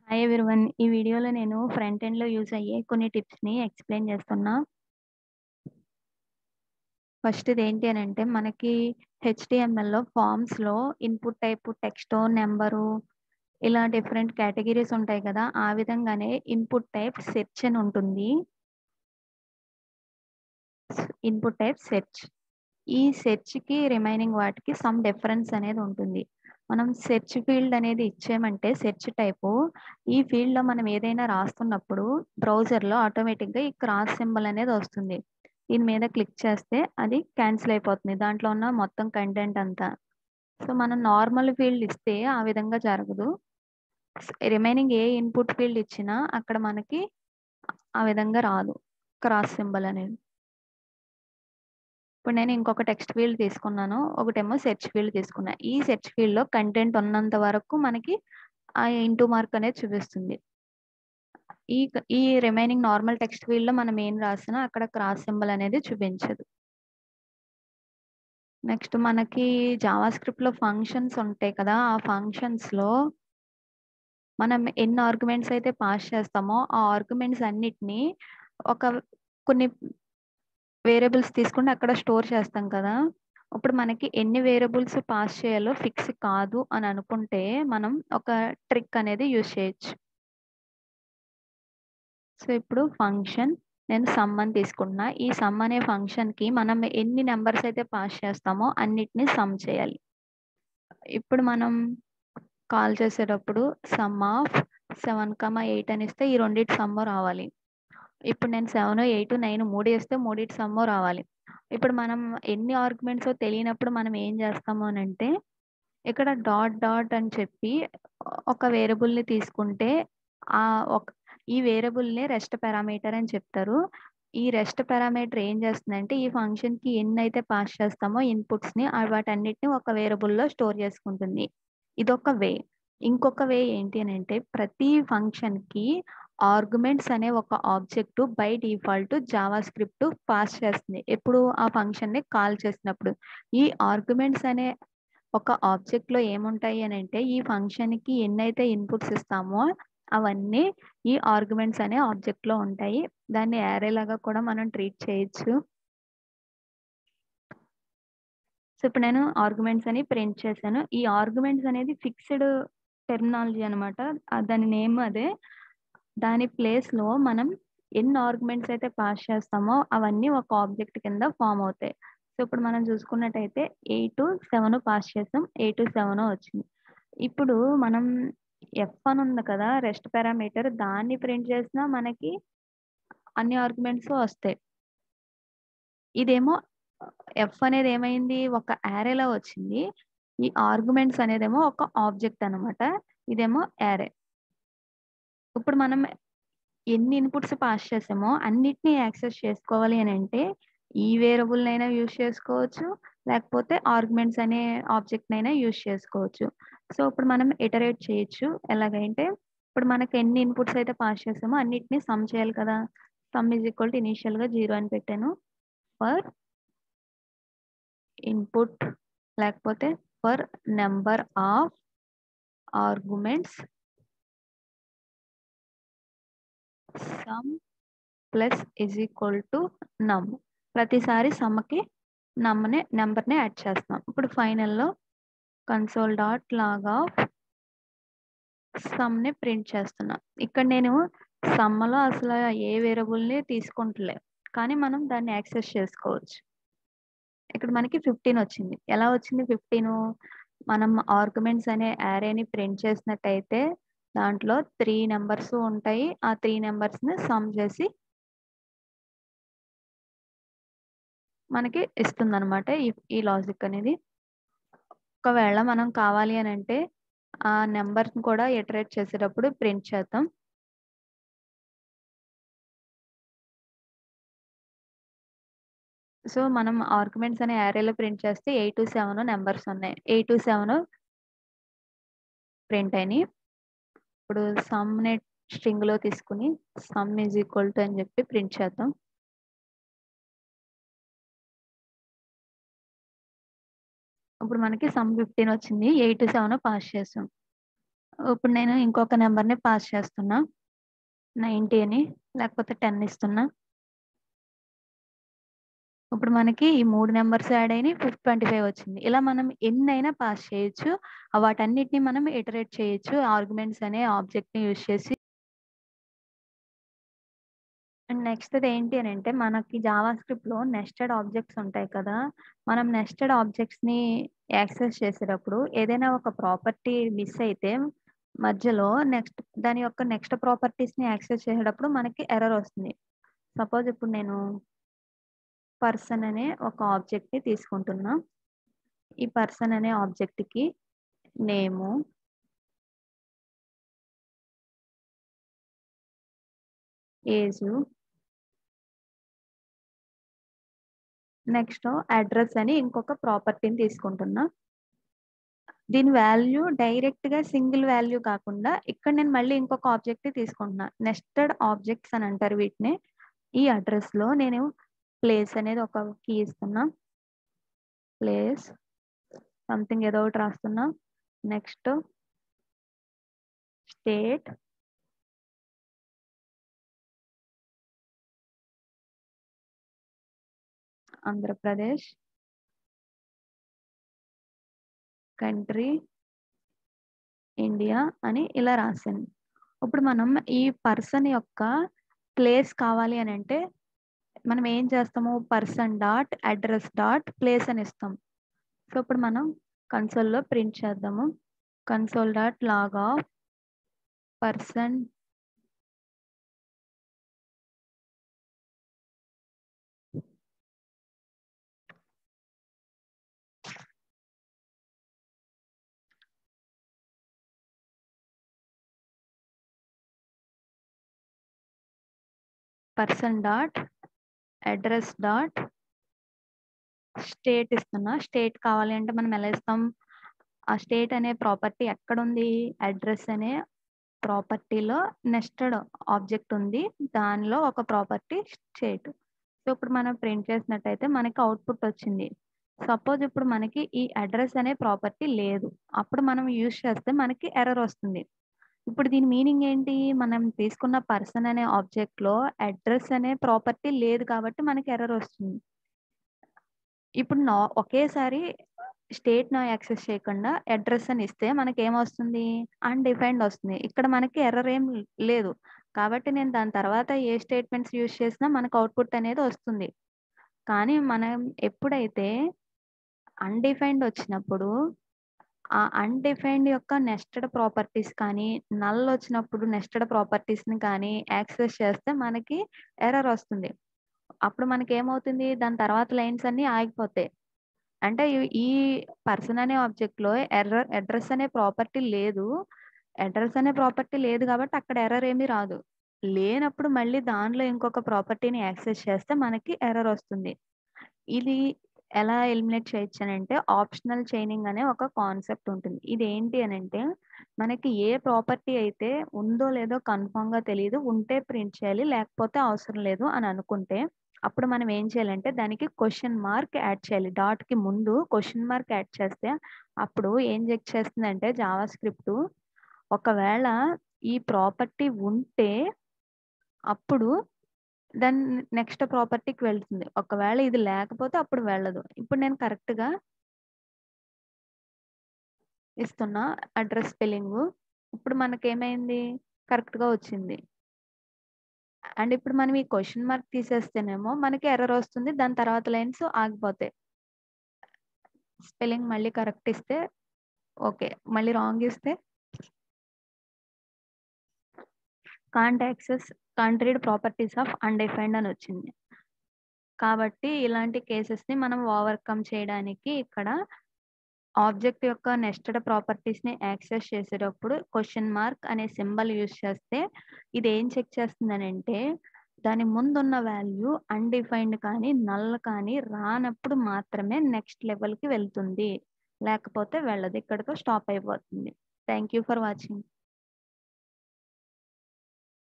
Hi everyone. ఈ వీడియోలో నేను ఫ్రంట్ ఎండ్‌లో యూజ్ అయ్యే కొన్ని టిప్స్‌ని ఎక్స్‌ప్లెయిన్ చేస్తున్నా. ఫస్ట్‌ది ఏంటి అనంటే మనకి హెచ్‌టీఎంఎల్‌లో ఫార్మ్స్‌లో ఇన్‌పుట్ టైప్ టెక్స్టో, నంబరు ఇలా డిఫరెంట్ కేటగరీస్ ఉంటాయి కదా! ఆ విధంగానే ఇన్‌పుట్ టైప్ సెర్చ్ అని ఉంటుంది. Input type search. ఈ సెర్చ్‌కి రిమైనింగ్ వాటికి సమ్ డిఫరెన్స్ అనేది ఉంటుంది. మనం సెర్చ్ ఫీల్డ్ అనేది ఇచ్చామంటే సెర్చ్ టైపు ఈ ఫీల్డ్‌లో మనం ఏదైనా రాస్తున్నప్పుడు బ్రౌజర్‌లో ఆటోమేటిక్‌గా ఈ క్రాస్ సింబల్ అనేది వస్తుంది. దీని మీద క్లిక్ చేస్తే అది క్యాన్సిల్ అయిపోతుంది. దాంట్లో ఉన్న మొత్తం కంటెంట్ అంతా. సో, మనం నార్మల్ ఫీల్డ్ ఇస్తే ఆ విధంగా జరగదు. స్ రిమైనింగ్ ఏ ఇన్‌పుట్ ఫీల్డ్ ఇచ్చినా అక్కడ మనకి ఆ విధంగా రాదు. క్రాస్ సింబల్ అనేది. ఇప్పుడు నేను ఇంకొక టెక్స్ట్ ఫీల్డ్ తీసుకున్నాను. ఒకటేమో సెర్చ్ ఫీల్డ్ తీసుకున్నా. ఈ సెర్చ్ ఫీల్డ్‌లో కంటెంట్ ఉన్నంత వరకు మనకి ఆ ఇంటూ మార్క్ అనేది చూపిస్తుంది. ఈ క ఈ రిమైనింగ్ నార్మల్ టెక్స్ట్ ఫీల్డ్‌లో మనం ఏం రాసినా అక్కడ క్రాస్ సింబల్ అనేది చూపించదు. నెక్స్ట్ మనకి జావా స్క్రిప్ట్‌లో ఫంక్షన్స్ ఉంటాయి కదా! ఆ ఫంక్షన్స్‌లో మనం ఎన్ని ఆర్గ్యుమెంట్స్ అయితే పాస్ చేస్తామో ఆ ఆర్గ్యుమెంట్స్ అన్నిటిని ఒక కొన్ని వేరియబుల్స్ తీసుకొని అక్కడ స్టోర్ చేస్తాం కదా! ఇప్పుడు మనకి ఎన్ని వేరియబుల్స్ పాస్ చేయాలో ఫిక్స్ కాదు అని అనుకుంటే మనం ఒక ట్రిక్ అనేది యూజ్ చేయొచ్చు. సో, ఇప్పుడు ఫంక్షన్ నేను సమ్ అని తీసుకుంటున్నా. ఈ సమ్ అనే ఫంక్షన్‌కి మనం ఎన్ని నంబర్స్ అయితే పాస్ చేస్తామో అన్నిటిని సమ్ చేయాలి. ఇప్పుడు మనం కాల్ చేసేటప్పుడు సమ్ ఆఫ్ 7, 8 అని ఇస్తే ఈ రెండిటి సమ్ము రావాలి. ఇప్పుడు నేను 7, 8, 9 మూడు ఇస్తే మూడిటి సమ్ము రావాలి. ఇప్పుడు మనం ఎన్ని ఆర్గ్యుమెంట్సో తెలియనప్పుడు మనం ఏం చేస్తాము అనంటే ఇక్కడ డాట్ డాట్ అని చెప్పి ఒక వేరియబుల్‌ని తీసుకుంటే ఆహ్, ఒక ఈ వేరియబుల్‌నే రెస్ట్ పారామీటర్ అని చెప్తారు. ఈ రెస్ట్ పారామీటర్ ఏం చేస్తుందంటే ఈ ఫంక్షన్‌కి ఎన్నైతే పాస్ చేస్తామో ఇన్‌పుట్స్‌ని ఆహ్, వాటన్నిటిని ఒక వేరియబుల్‌లో స్టోర్ చేసుకుంటుంది. ఇదొక వే. ఇంకొక వే ఏంటి అనంటే ప్రతి ఫంక్షన్‌కి ఆర్గ్యుమెంట్స్ అనే ఒక object by default JavaScript pass చేస్తుంది. ఎప్పుడు ఆ ఫంక్షన్‌ని కాల్ చేసినప్పుడు. ఈ ఆర్గ్యుమెంట్స్ అనే ఒక ఆబ్జెక్ట్‌లో ఏముంటాయి అనంటే ఈ ఫంక్షన్‌కి ఎన్నైతే ఇన్‌పుట్స్ ఇస్తామో అవన్నీ ఈ ఆర్గ్యుమెంట్స్ అనే ఆబ్జెక్ట్‌లో ఉంటాయి. దాన్ని యారే లాగా కూడా మనం ట్రీట్ చేయొచ్చు. సో, ఇప్పుడు నేను ఆర్గ్యుమెంట్స్ అని ప్రింట్ చేశాను. ఈ ఆర్గ్యుమెంట్స్ అనేది ఫిక్స్‌డ్ టెర్మినాలజీ అనమాట. ఆహ్, దాని నేమ్ అదే. దాని ప్లేస్‌లో మనం ఎన్ని ఆర్గ్యుమెంట్స్ అయితే పాస్ చేస్తామో అవన్నీ ఒక ఆబ్జెక్ట్ కింద ఫార్మ్ అవుతాయి. సో, ఇప్పుడు మనం చూసుకున్నట్టయితే 8, 7 పాస్ చేసాం. 8, 7 వచ్చింది. ఇప్పుడు మనం ఎఫ్ అని ఉంది కదా! రెస్ట్ పారామీటర్ దాన్ని ప్రింట్ చేసినా మనకి అన్ని ఆర్గ్యుమెంట్స్ వస్తాయి. ఇదేమో ఎఫ్ అనేది ఏమైంది ఒక యారేలా వచ్చింది. ఈ ఆర్గ్యుమెంట్స్ అనేదేమో ఒక ఆబ్జెక్ట్ అనమాట. ఇదేమో యారే. ఇప్పుడు మనం ఎన్ని ఇన్‌పుట్స్ పాస్ చేసామో అన్నిటిని యాక్సెస్ చేసుకోవాలి అనంటే ఈ వేరియబుల్‌నైనా యూజ్ చేసుకోవచ్చు. లేకపోతే ఆర్గ్యుమెంట్స్ అనే ఆబ్జెక్ట్‌నైనా యూజ్ చేసుకోవచ్చు. సో, ఇప్పుడు మనం ఇటరేట్ చేయొచ్చు. ఎలాగంటే ఇప్పుడు మనకి ఎన్ని ఇన్‌పుట్స్ అయితే పాస్ చేసామో అన్నిటిని సమ్ చేయాలి కదా! సమ్ ఈజ్ ఈక్వల్ టు ఇనీషియల్‌గా 0 అని పెట్టాను. ఫర్ ఇన్‌పుట్ లేకపోతే for number of arguments sum plus is equal to num. ప్రతిసారి సమ్‌కి నమ్‌ని నంబర్‌ని యాడ్ చేస్తున్నాం. ఇప్పుడు ఫైనల్‌లో కన్సోల్ డాట్ లాగ్ ఆఫ్ సమ్‌ని ప్రింట్ చేస్తున్నా. ఇక్కడ నేను సమ్‌లో అసల ఏ వేరియబుల్‌ని తీసుకుంటలే. కానీ మనం దాన్ని యాక్సెస్ చేసుకోవచ్చు. ఇక్కడ మనకి 15 వచ్చింది. ఎలా వచ్చింది 15? మనం ఆర్గ్యుమెంట్స్ అనే యారేని ప్రింట్ చేసినట్టయితే దాంట్లో 3 నంబర్స్ ఉంటాయి. ఆ 3 నంబర్స్‌ని సమ్ చేసి మనకి ఇస్తుందనమాట. ఈ ఈ లాజిక్ అనేది. ఒకవేళ మనం కావాలి అనంటే ఆ నంబర్‌ని కూడా ఇటరేట్ చేసేటప్పుడు ప్రింట్ చేద్దాం. సో, మనం ఆర్గ్యుమెంట్స్ అనే యారేలో ప్రింట్ చేస్తే 8, 7 నంబర్స్ ఉన్నాయి. 8, 7 ప్రింట్ అయినాయి. ఇప్పుడు సమ్‌ని స్ట్రింగ్‌లో తీసుకొని సమ్ ఈజ్ ఈక్వల్ టు అని చెప్పి ప్రింట్ చేద్దాం. ఇప్పుడు మనకి సమ్ 15 వచ్చింది. 8, 7 పాస్ చేసాం. ఇప్పుడు నేను ఇంకొక నెంబర్‌ని పాస్ చేస్తున్నా. 90 అని లేకపోతే 10 ఇస్తున్నా. ఇప్పుడు మనకి ఈ 3 నంబర్స్ యాడ్ అయినాయి. ఫిఫ్ 25 వచ్చింది. ఇలా మనం ఎన్నైనా పాస్ చేయొచ్చు. ఆహ్, వాటన్నిటిని మనం ఇటరేట్ చేయొచ్చు. ఆర్గ్యుమెంట్స్ అనే ఆబ్జెక్ట్‌ని యూజ్ చేసి. అండ్ నెక్స్ట్‌ది ఏంటి అనంటే మనకి జావా స్క్రిప్ట్‌లో నెస్టెడ్ ఆబ్జెక్ట్స్ ఉంటాయి కదా! మనం నెస్టెడ్ ఆబ్జెక్ట్స్‌ని యాక్సెస్ చేసేటప్పుడు ఏదైనా ఒక ప్రాపర్టీ మిస్ అయితే మధ్యలో నెక్స్ట్ దాని యొక్క నెక్స్ట్ ప్రాపర్టీస్‌ని యాక్సెస్ చేసేటప్పుడు మనకి ఎర్రర్ వస్తుంది. సపోజ్ ఇప్పుడు నేను పర్సన్ అనే ఒక ఆబ్జెక్ట్‌ని తీసుకుంటున్నా. ఈ పర్సన్ అనే ఆబ్జెక్ట్‌కి నేము ఏజు నెక్స్ట్ అడ్రెస్ అని ఇంకొక ప్రాపర్టీని తీసుకుంటున్నా. దీని వాల్యూ డైరెక్ట్‌గా సింగిల్ వాల్యూ కాకుండా ఇక్కడ నేను మళ్ళీ ఇంకొక ఆబ్జెక్ట్‌ని తీసుకుంటున్నా. నెస్టెడ్ ఆబ్జెక్ట్స్ అని అంటారు వీటిని. ఈ అడ్రెస్‌లో నేను ప్లేస్ అనేది ఒక కీ ఇస్తున్నా. ప్లేస్ సంథింగ్ ఏదో ఒకటి రాస్తున్నా. Next state Andhra Pradesh country India అని ఇలా రాశాను. ఇప్పుడు మనం ఈ పర్సన్ యొక్క ప్లేస్ కావాలి అనంటే మనం ఏం చేస్తాము person dot address dot place అని ఇస్తాం. సో, ఇప్పుడు మనం కన్సోల్‌లో ప్రింట్ చేద్దాము. Console dot log of person person dot address dot state ఇస్తున్నా. స్టేట్ కావాలి అంటే మనం ఎలా ఇస్తాం? ఆ స్టేట్ అనే ప్రాపర్టీ ఎక్కడుంది? అడ్రెస్ అనే ప్రాపర్టీలో నెస్టెడ్ ఆబ్జెక్ట్ ఉంది. దానిలో ఒక ప్రాపర్టీ స్టేట్. సో, ఇప్పుడు మనం ప్రింట్ చేసినట్టయితే మనకి అవుట్‌పుట్ వచ్చింది. సపోజ్ ఇప్పుడు మనకి ఈ అడ్రెస్ అనే ప్రాపర్టీ లేదు. అప్పుడు మనం యూజ్ చేస్తే మనకి ఎర్రర్ వస్తుంది. ఇప్పుడు దీని మీనింగ్ ఏంటి? మనం తీసుకున్న పర్సన్ అనే ఆబ్జెక్ట్‌లో అడ్రెస్ అనే ప్రాపర్టీ లేదు కాబట్టి మనకి ఎర్రర్ వస్తుంది. ఇప్పుడు నా ఒకేసారి స్టేట్‌ని యాక్సెస్ చేయకుండా అడ్రెస్ అని ఇస్తే మనకేమొస్తుంది? అన్‌డిఫైన్డ్ వస్తుంది. ఇక్కడ మనకి ఎర్రర్ ఏం లేదు. కాబట్టి నేను దాని తర్వాత ఏ స్టేట్మెంట్స్ యూజ్ చేసినా మనకు అవుట్‌పుట్ అనేది వస్తుంది. కానీ మనం ఎప్పుడైతే అన్‌డిఫైన్డ్ వచ్చినప్పుడు ఆ అన్‌డిఫైన్డ్ యొక్క నెస్టెడ్ ప్రాపర్టీస్ కానీ, నల్ వచ్చినప్పుడు నెస్టెడ్ ప్రాపర్టీస్‌ని కానీ యాక్సెస్ చేస్తే మనకి ఎర్రర్ వస్తుంది. అప్పుడు మనకేమవుతుంది? దాని తర్వాత లైన్స్ అన్నీ ఆగిపోతాయి. అంటే ఈ ఈ పర్సన్ అనే ఆబ్జెక్ట్‌లో ఎర్రర్ అడ్రెస్ అనే ప్రాపర్టీ లేదు. అడ్రెస్ అనే ప్రాపర్టీ లేదు కాబట్టి అక్కడ ఎర్రర్ ఏమీ రాదు. లేనప్పుడు మళ్ళీ దానిలో ఇంకొక ప్రాపర్టీని యాక్సెస్ చేస్తే మనకి ఎర్రర్ వస్తుంది. ఇది ఎలా ఎలిమినేట్ చేయొచ్చనంటే ఆప్షనల్ చైనింగ్ అనే ఒక కాన్సెప్ట్ ఉంటుంది. ఇదేంటి అనంటే మనకి ఏ ప్రాపర్టీ అయితే ఉందో లేదో కన్ఫర్మ్‌గా తెలీదు. ఉంటే ప్రింట్ చేయాలి. లేకపోతే అవసరం లేదు అని అనుకుంటే అప్పుడు మనం ఏం చేయాలంటే దానికి క్వెషన్ మార్క్ యాడ్ చేయాలి. డాట్‌కి ముందు క్వెషన్ మార్క్ యాడ్ చేస్తే అప్పుడు ఏం చెక్ చేస్తుందంటే జావా స్క్రిప్ట్ ఒకవేళ ఈ ప్రాపర్టీ ఉంటే అప్పుడు దాని నెక్స్ట్ ప్రాపర్టీకి వెళ్తుంది. ఒకవేళ ఇది లేకపోతే అప్పుడు వెళ్ళదు. ఇప్పుడు నేను కరెక్ట్‌గా ఇస్తున్నా అడ్రెస్ స్పెల్లింగు. ఇప్పుడు మనకేమైంది? కరెక్ట్‌గా వచ్చింది. అండ్ ఇప్పుడు మనం ఈ క్వెషన్ మార్క్ తీసేస్తేనేమో మనకి ఎర్రర్ వస్తుంది. దాని తర్వాత లైన్స్ ఆగిపోతాయి. స్పెల్లింగ్ మళ్ళీ కరెక్ట్ ఇస్తే ఓకే. మళ్ళీ రాంగ్ ఇస్తే can't access can't read properties of undefined అని వచ్చింది. కాబట్టి ఇలాంటి కేసెస్‌ని మనం ఓవర్‌కమ్ చేయడానికి ఇక్కడ ఆబ్జెక్ట్ యొక్క నెస్టెడ్ ప్రాపర్టీస్‌ని యాక్సెస్ చేసేటప్పుడు క్వెషన్ మార్క్ అనే సింబల్ యూజ్ చేస్తే ఇది ఏం చెక్ చేస్తుందనంటే దాని ముందున్న వాల్యూ అన్‌డిఫైన్డ్ కానీ, నల్ కానీ రానప్పుడు మాత్రమే నెక్స్ట్ లెవెల్‌కి వెళ్తుంది. లేకపోతే వెళ్ళదు. ఇక్కడితో స్టాప్ అయిపోతుంది. Thank you for watching.